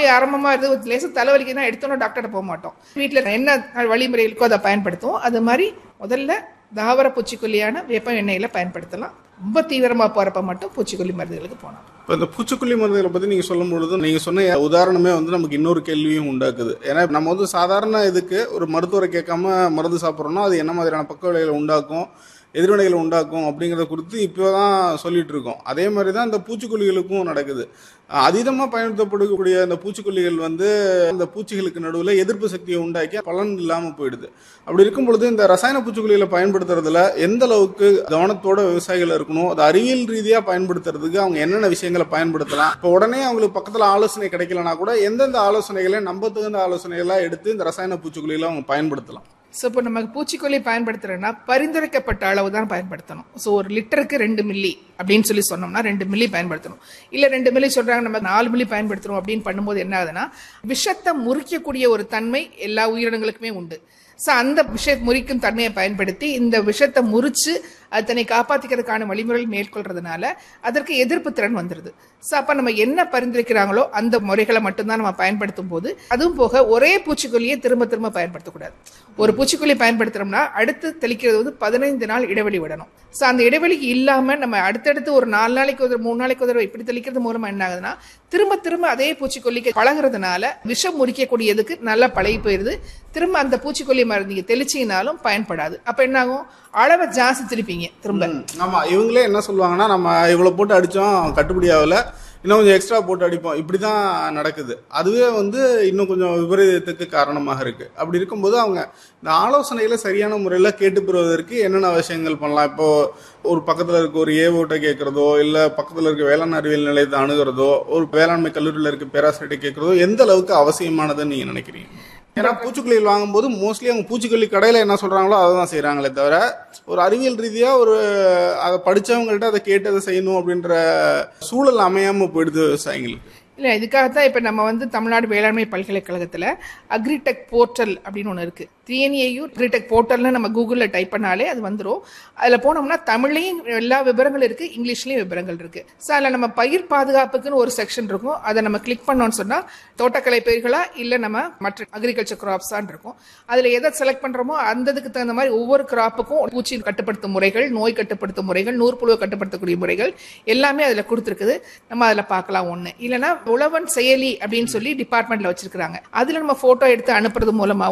நோய் ஆரம்பமா இருந்து லேசா தலைவலிக்குன்னா எடுத்தோன்னே டாக்டர்கிட்ட போக மாட்டோம் வீட்டில் என்ன வழிமுறை இருக்கோ அதை பயன்படுத்துவோம் அது மாதிரி முதல்ல தாவர பூச்சிக்கொல்லியான வேப்ப எண்ணெயில பயன்படுத்தலாம் ரொம்ப தீவிரமா போறப்ப மட்டும் பூச்சிக்கொல்லி மருந்துகளுக்கு போகலாம் இப்போ இந்த பூச்சிக்கொல்லி மருந்துகளை பற்றி நீங்கள் சொல்லும் பொழுது நீங்கள் சொன்ன உதாரணமே வந்து நமக்கு இன்னொரு கேள்வியும் உண்டாக்குது ஏன்னா நம்ம வந்து சாதாரண இதுக்கு ஒரு மருத்துவரை கேட்காம மருந்து சாப்பிட்றோம்னா அது என்ன மாதிரியான பக்க விளைவுகளை உண்டாக்கும் எதிர்வினைகளை உண்டாக்கும் அப்படிங்கிறத குறித்து இப்போ தான் சொல்லிட்டு இருக்கோம் அதே மாதிரி தான் இந்த பூச்சிக்கொல்லிகளுக்கும் நடக்குது அதீதமாக பயன்படுத்தப்படக்கூடிய அந்த பூச்சிக்கொல்லிகள் வந்து அந்த பூச்சிகளுக்கு நடுவில் எதிர்ப்பு சக்தியை உண்டாக்கி பலன் இல்லாமல் போயிடுது அப்படி இருக்கும் பொழுது இந்த ரசாயன பூச்சிக்கொல்லிகளை பயன்படுத்துறதுல எந்த அளவுக்கு கவனத்தோட விவசாயிகள் இருக்கணும் அது அறிவியல் ரீதியாக பயன்படுத்துறதுக்கு அவங்க என்னென்ன விஷயங்களை பயன்படுத்தலாம் இப்போ உடனே அவங்களுக்கு பக்கத்தில் ஆலோசனை கிடைக்கலனா கூட எந்தெந்த ஆலோசனைகளை நம்ப தகுந்த ஆலோசனைகளாக எடுத்து இந்த ரசாயன பூச்சிக்கொல்லிகளை அவங்க பயன்படுத்தலாம் ஸோ இப்போ நம்ம பூச்சிக்கொல்லி பயன்படுத்துறோம்னா பரிந்துரைக்கப்பட்ட அளவு தான் பயன்படுத்தணும் ஸோ ஒரு லிட்டருக்கு ரெண்டு மில்லி அப்படின்னு சொல்லி சொன்னோம்னா ரெண்டு மில்லி பயன்படுத்தணும் இல்லை ரெண்டு மில்லி சொல்றாங்க நம்ம நாலு மில்லி பயன்படுத்துறோம் அப்படின்னு பண்ணும்போது என்ன ஆகுதுன்னா விஷத்தை முறிக்கக்கூடிய ஒரு தன்மை எல்லா உயிரினங்களுக்குமே உண்டு ஸோ அந்த விஷ முறிக்கும் தன்மையை பயன்படுத்தி இந்த விஷத்தை முறிச்சு அது தன்னை காப்பாற்றிக்கிறதுக்கான வழிமுறைகள் மேற்கொள்றதுனால அதற்கு எதிர்ப்பு திறன் வந்துடுது ஸோ அப்போ நம்ம என்ன பரிந்துரைக்கிறாங்களோ அந்த முறைகளை மட்டும்தான் நம்ம பயன்படுத்தும் போது அதுவும் போக ஒரே பூச்சிக்கொல்லியை திரும்ப திரும்ப பயன்படுத்தக்கூடாது ஒரு பூச்சிக்கொல்லி பயன்படுத்துறோம்னா அடுத்து தெளிக்கிறது வந்து பதினைந்து நாள் இடைவெளி விடணும் ஸோ அந்த இடைவெளி இல்லாம நம்ம அடுத்தடுத்து ஒரு நாலு நாளைக்கு ஒரு மூணு நாளைக்கு ஒரு தடவை இப்படி தெளிக்கிறது மூலமா என்ன ஆகுதுன்னா திரும்ப திரும்ப அதே பூச்சிக்கொல்லிக்கு பழகுறதுனால விஷம் முறிக்கக்கூடியதுக்கு நல்லா பழகி போயிருது திரும்ப அந்த பூச்சிக்கொல்லி மருந்து நீங்க தெளிச்சீங்கனாலும் பயன்படாது அப்ப என்ன ஆகும் அளவை ஜாஸ்தி தெளிப்பீங்க திரும்ப ஆமா இவங்களே என்ன சொல்லுவாங்கன்னா நம்ம இவ்வளவு போட்டு அடிச்சோம் கட்டுப்படி ஆகல இன்னும் கொஞ்சம் எக்ஸ்ட்ரா போட்டு அடிப்போம் இப்படிதான் நடக்குது அதுவே வந்து இன்னும் கொஞ்சம் விபரீதத்துக்கு காரணமாக இருக்கு அப்படி இருக்கும்போது அவங்க இந்த ஆலோசனைகளை சரியான முறையில் கேட்டு பெறுவதற்கு என்னென்ன விஷயங்கள் பண்ணலாம் இப்போ ஒரு பக்கத்தில் இருக்க ஒரு ஏவோட்ட கேட்கறதோ இல்லை பக்கத்தில் இருக்க வேளாண் அறிவியல் நிலையத்தை அணுகிறதோ ஒரு வேளாண்மை கல்லூரியில் இருக்க பேராசிரியர்கிட்ட கேட்கறதோ எந்த அளவுக்கு அவசியமானதுன்னு நீங்க நினைக்கிறீங்க ஏன்னா பூச்சிக்கொல்லிகள் வாங்கும்போது மோஸ்ட்லி அவங்க பூச்சிக்கொல்லி கடையில் என்ன சொல்றாங்களோ அதை தான் செய்கிறாங்களே தவிர ஒரு அறிவியல் ரீதியாக ஒரு அதை படித்தவங்கள்ட்ட அதை கேட்டு அதை செய்யணும் அப்படின்ற சூழல் அமையாமல் போயிடுது விவசாயிங்களுக்கு இல்ல இதுக்காகத்தான் இப்ப நம்ம வந்து தமிழ்நாடு வேளாண்மை பல்கலைக்கழகத்துல அக்ரிடெக் போர்ட்டல் அப்படின்னு ஒண்ணு இருக்கு டிஎன்ஏயு அக்ரிடெக் போர்ட்டல்னு நம்ம கூகுள்ல டைப் பண்ணாலே அது வந்துரும் அதுல போனோம்னா தமிழ்லயும் எல்லா விவரங்களும் இருக்கு இங்கிலீஷ்லயும் விவரங்கள் இருக்கு ஸோ அதுல நம்ம பயிர் பாதுகாப்புக்குன்னு ஒரு செக்ஷன் இருக்கும் அதை நம்ம கிளிக் பண்ணோம்னு சொன்னா தோட்டக்கலை பயிர்களா இல்ல நம்ம மற்ற அக்ரிகல்ச்சர் கிராப்ஸான் இருக்கும் அதுல எதை செலக்ட் பண்றோமோ அந்த இதுக்கு தகுந்த மாதிரி ஒவ்வொரு கிராப்புக்கும் பூச்சி கட்டுப்படுத்தும் முறைகள் நோய் கட்டுப்படுத்தும் முறைகள் நூற்புழுவை கட்டுப்படுத்தக்கூடிய முறைகள் எல்லாமே அதுல கொடுத்துருக்குது நம்ம அதுல பார்க்கலாம் ஒண்ணு இல்லைன்னா உழவன் செயலி அப்படின்னு சொல்லி டிபார்ட்மெண்ட்ல வச்சிருக்காங்க அதுல நம்ம போட்டோ எடுத்து அனுப்புறது மூலமா